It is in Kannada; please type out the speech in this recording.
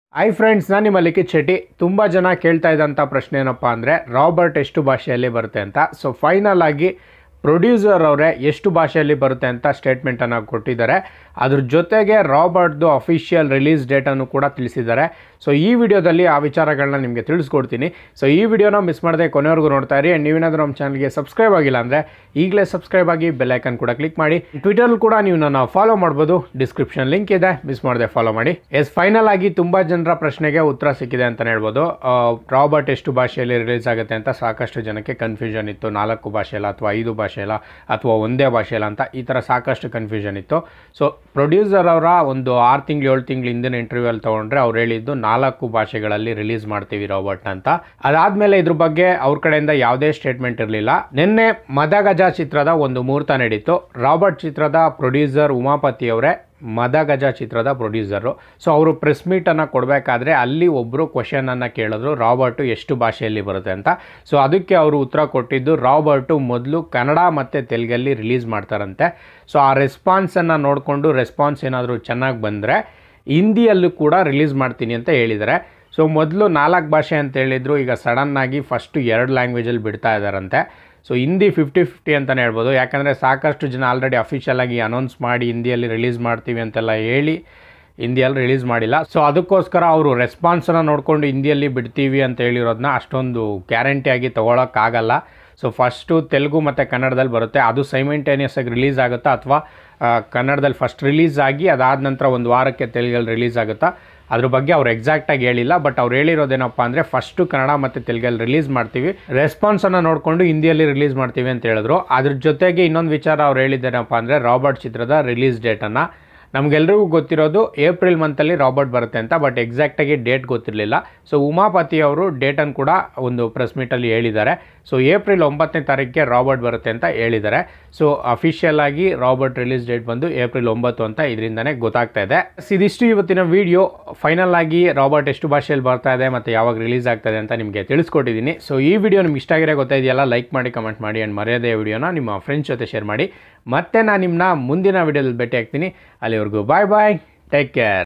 ಹಾಯ್ ಫ್ರೆಂಡ್ಸ್ ನಾನು ನಿಮ್ಮ ಲಿಖಿತ್ ಶೆಟ್ಟಿ ತುಂಬ ಜನ ಕೇಳ್ತಾ ಇದ್ದಂಥ ಪ್ರಶ್ನೆ ಏನಪ್ಪ ಅಂದರೆ ರಾಬರ್ಟ್ ಎಷ್ಟು ಭಾಷೆಯಲ್ಲಿ ಬರುತ್ತೆ ಅಂತ ಸೊ ಫೈನಲ್ ಆಗಿ ಪ್ರೊಡ್ಯೂಸರ್ ಅವರೇ ಎಷ್ಟು ಭಾಷೆಯಲ್ಲಿ ಬರುತ್ತೆ ಅಂತ ಸ್ಟೇಟ್ಮೆಂಟನ್ನು ಕೊಟ್ಟಿದ್ದಾರೆ ಅದ್ರ ಜೊತೆಗೆ ರಾಬರ್ಟ್ದು ಅಫಿಷಿಯಲ್ ರಿಲೀಸ್ ಡೇಟನ್ನು ಕೂಡ ತಿಳಿಸಿದ್ದಾರೆ ಸೊ ಈ ವಿಡಿಯೋದಲ್ಲಿ ಆ ವಿಚಾರಗಳನ್ನ ನಿಮಗೆ ತಿಳಿಸ್ಕೊಡ್ತೀನಿ ಸೊ ಈ ವಿಡಿಯೋನ ಮಿಸ್ ಮಾಡದೆ ಕೊನೆವರೆಗೂ ನೋಡ್ತಾ ಇರಿ ಆ್ಯಂಡ್ ನೀವೇನಾದರೂ ನಮ್ಮ ಚಾನಲ್ಗೆ ಸಬ್ಸ್ಕ್ರೈಬ್ ಆಗಿಲ್ಲ ಅಂದರೆ ಈಗಲೇ ಸಬ್ಸ್ಕ್ರೈಬ್ ಆಗಿ ಬೆಲ್ಲೈಕನ್ ಕೂಡ ಕ್ಲಿಕ್ ಮಾಡಿ ಟ್ವಿಟರ್ ಕೂಡ ನೀವು ನನ್ನ ಫಾಲೋ ಮಾಡ್ಬೋದು ಡಿಸ್ಕ್ರಿಪ್ಷನ್ ಲಿಂಕ್ ಇದೆ ಮಿಸ್ ಮಾಡದೆ ಫಾಲೋ ಮಾಡಿ ಎಸ್ ಫೈನಲ್ ಆಗಿ ತುಂಬ ಜನರ ಪ್ರಶ್ನೆಗೆ ಉತ್ತರ ಸಿಕ್ಕಿದೆ ಅಂತಲೇ ಹೇಳ್ಬೋದು ಆ, ರಾಬರ್ಟ್ ಎಷ್ಟು ಭಾಷೆಯಲ್ಲಿ ರಿಲೀಸ್ ಆಗುತ್ತೆ ಅಂತ ಸಾಕಷ್ಟು ಜನಕ್ಕೆ ಕನ್ಫ್ಯೂಷನ್ ಇತ್ತು ನಾಲ್ಕು ಭಾಷೆಯಲ್ಲ ಅಥವಾ ಐದು ಭಾಷೆಯಲ್ಲ ಅಥವಾ ಒಂದೇ ಭಾಷೆಯಲ್ಲ ಅಂತ ಈ ಥರ ಸಾಕಷ್ಟು ಕನ್ಫ್ಯೂಷನ್ ಇತ್ತು ಸೊ ಪ್ರೊಡ್ಯೂಸರ್ ಅವರ ಒಂದು ಆರು ತಿಂಗಳು ಏಳು ತಿಂಗಳು ಹಿಂದಿನ ಇಂಟರ್ವ್ಯೂಲ್ಲಿ ತೊಗೊಂಡ್ರೆ ಅವ್ರು ಹೇಳಿದ್ದು ನಾಲ್ಕು ಭಾಷೆಗಳಲ್ಲಿ ರಿಲೀಸ್ ಮಾಡ್ತೀವಿ ರಾಬರ್ಟ್ ಅಂತ ಅದಾದಮೇಲೆ ಇದ್ರ ಬಗ್ಗೆ ಅವ್ರ ಕಡೆಯಿಂದ ಯಾವುದೇ ಸ್ಟೇಟ್ಮೆಂಟ್ ಇರಲಿಲ್ಲ ನಿನ್ನೆ ಮದಗಜ ಚಿತ್ರದ ಒಂದು ಮುಹೂರ್ತ ನಡೀತು ರಾಬರ್ಟ್ ಚಿತ್ರದ ಪ್ರೊಡ್ಯೂಸರ್ ಉಮಾಪತಿ ಅವರೇ ಮದಗಜ ಚಿತ್ರದ ಪ್ರೊಡ್ಯೂಸರು ಸೊ ಅವರು ಪ್ರೆಸ್ ಮೀಟನ್ನು ಕೊಡಬೇಕಾದ್ರೆ ಅಲ್ಲಿ ಒಬ್ಬರು ಕ್ವಶನನ್ನು ಕೇಳಿದ್ರು ರಾಬರ್ಟು ಎಷ್ಟು ಭಾಷೆಯಲ್ಲಿ ಬರುತ್ತೆ ಅಂತ ಸೊ ಅದಕ್ಕೆ ಅವರು ಉತ್ತರ ಕೊಟ್ಟಿದ್ದು ರಾಬರ್ಟು ಮೊದಲು ಕನ್ನಡ ಮತ್ತು ತೆಲುಗಲ್ಲಿ ರಿಲೀಸ್ ಮಾಡ್ತಾರಂತೆ ಸೊ ಆ ರೆಸ್ಪಾನ್ಸನ್ನು ನೋಡಿಕೊಂಡು ರೆಸ್ಪಾನ್ಸ್ ಏನಾದರೂ ಚೆನ್ನಾಗಿ ಬಂದರೆ ಹಿಂದಿಯಲ್ಲೂ ಕೂಡ ರಿಲೀಸ್ ಮಾಡ್ತೀನಿ ಅಂತ ಹೇಳಿದ್ದಾರೆ ಸೊ ಮೊದಲು ನಾಲ್ಕು ಭಾಷೆ ಅಂತ ಹೇಳಿದರು ಈಗ ಸಡನ್ನಾಗಿ ಫಸ್ಟು ಎರಡು ಲ್ಯಾಂಗ್ವೇಜಲ್ಲಿ ಬಿಡ್ತಾ ಇದ್ದಾರಂತೆ ಸೊ ಹಿಂದಿ ಫಿಫ್ಟಿ ಫಿಫ್ಟಿ ಅಂತಲೇ ಹೇಳ್ಬೋದು ಯಾಕಂದರೆ ಸಾಕಷ್ಟು ಜನ ಆಲ್ರೆಡಿ ಅಫಿಷಿಯಲ್ ಆಗಿ ಅನೌನ್ಸ್ ಮಾಡಿ ಹಿಂದಿಯಲ್ಲಿ ರಿಲೀಸ್ ಮಾಡ್ತೀವಿ ಅಂತೆಲ್ಲ ಹೇಳಿ ಹಿಂದಿಯಲ್ಲಿ ರಿಲೀಸ್ ಮಾಡಿಲ್ಲ ಸೊ ಅದಕ್ಕೋಸ್ಕರ ಅವರು ರೆಸ್ಪಾನ್ಸನ್ನು ನೋಡಿಕೊಂಡು ಹಿಂದಿಯಲ್ಲಿ ಬಿಡ್ತೀವಿ ಅಂತ ಹೇಳಿರೋದನ್ನ ಅಷ್ಟೊಂದು ಗ್ಯಾರಂಟಿಯಾಗಿ ತೊಗೊಳಕ್ಕಾಗಲ್ಲ ಸೊ ಫಸ್ಟು ತೆಲುಗು ಮತ್ತು ಕನ್ನಡದಲ್ಲಿ ಬರುತ್ತೆ ಅದು ಸೈಮೆಂಟೇನಿಯಸ್ ಆಗಿ ರಿಲೀಸ್ ಆಗುತ್ತಾ ಅಥವಾ ಕನ್ನಡದಲ್ಲಿ ಫಸ್ಟ್ ರಿಲೀಸ್ ಆಗಿ ಅದಾದ ನಂತರ ಒಂದು ವಾರಕ್ಕೆ ತೆಲುಗಲ್ಲಿ ರಿಲೀಸ್ ಆಗುತ್ತಾ ಅದ್ರ ಬಗ್ಗೆ ಅವ್ರು ಎಕ್ಸಾಕ್ಟಾಗಿ ಹೇಳಿಲ್ಲ ಬಟ್ ಅವ್ರು ಹೇಳಿರೋದೇನಪ್ಪ ಅಂದರೆ ಫಸ್ಟು ಕನ್ನಡ ಮತ್ತು ತೆಲುಗಲ್ಲಿ ರಿಲೀಸ್ ಮಾಡ್ತೀವಿ ರೆಸ್ಪಾನ್ಸನ್ನು ನೋಡಿಕೊಂಡು ಹಿಂದಿಯಲ್ಲಿ ರಿಲೀಸ್ ಮಾಡ್ತೀವಿ ಅಂತ ಹೇಳಿದ್ರು ಅದ್ರ ಜೊತೆಗೆ ಇನ್ನೊಂದು ವಿಚಾರ ಅವ್ರು ಹೇಳಿದ್ದೇನಪ್ಪ ಅಂದರೆ ರಾಬರ್ಟ್ ಚಿತ್ರದ ರಿಲೀಸ್ ಡೇಟನ್ನು ನಮಗೆಲ್ರಿಗೂ ಗೊತ್ತಿರೋದು ಏಪ್ರಿಲ್ ಮಂತಲ್ಲಿ ರಾಬರ್ಟ್ ಬರುತ್ತೆ ಅಂತ ಬಟ್ ಎಕ್ಸಾಕ್ಟಾಗಿ ಡೇಟ್ ಗೊತ್ತಿರಲಿಲ್ಲ ಸೊ ಉಮಾಪತಿ ಅವರು ಡೇಟನ್ನು ಕೂಡ ಒಂದು ಪ್ರೆಸ್ ಮೀಟಲ್ಲಿ ಹೇಳಿದ್ದಾರೆ ಸೊ ಏಪ್ರಿಲ್ ಒಂಬತ್ತನೇ ತಾರೀಕಿಗೆ ರಾಬರ್ಟ್ ಬರುತ್ತೆ ಅಂತ ಹೇಳಿದ್ದಾರೆ ಸೊ ಅಫಿಷಿಯಲ್ ಆಗಿ ರಾಬರ್ಟ್ ರಿಲೀಸ್ ಡೇಟ್ ಬಂದು ಏಪ್ರಿಲ್ ಒಂಬತ್ತು ಅಂತ ಇದರಿಂದನೇ ಗೊತ್ತಾಗ್ತಾ ಇದೆ So, ಇದಿಷ್ಟು ಇವತ್ತಿನ ವಿಡಿಯೋ ಫೈನಲ್ ಆಗಿ ರಾಬರ್ಟ್ ಎಷ್ಟು ಭಾಷೆಯಲ್ಲಿ ಬರ್ತಾ ಇದೆ ಮತ್ತು ಯಾವಾಗ ರಿಲೀಸ್ ಆಗ್ತದೆ ಅಂತ ನಿಮಗೆ ತಿಳಿಸ್ಕೊಟ್ಟಿದ್ದೀನಿ ಸೊ ಈ ವಿಡಿಯೋ ನಿಮ್ಗೆ ಇಷ್ಟ ಆಗಿರೋ ಗೊತ್ತಾಇದೆಯಲ್ಲ ಲೈಕ್ ಮಾಡಿ ಕಮೆಂಟ್ ಮಾಡಿ ಆ್ಯಂಡ್ ಮರ್ಯಾದೆ ವಿಡಿಯೋನ ನಿಮ್ಮ ಫ್ರೆಂಡ್ಸ್ ಜೊತೆ ಶೇರ್ ಮಾಡಿ ಮತ್ತೆ ನಾನು ನಿಮ್ಮನ್ನ ಮುಂದಿನ ವಿಡಿಯೋದಲ್ಲಿ ಭೇಟಿ ಆಗ್ತೀನಿ ಅಲ್ಲಿವರೆಗೂ ಬಾಯ್ ಬಾಯ್ ಟೇಕ್ ಕೇರ್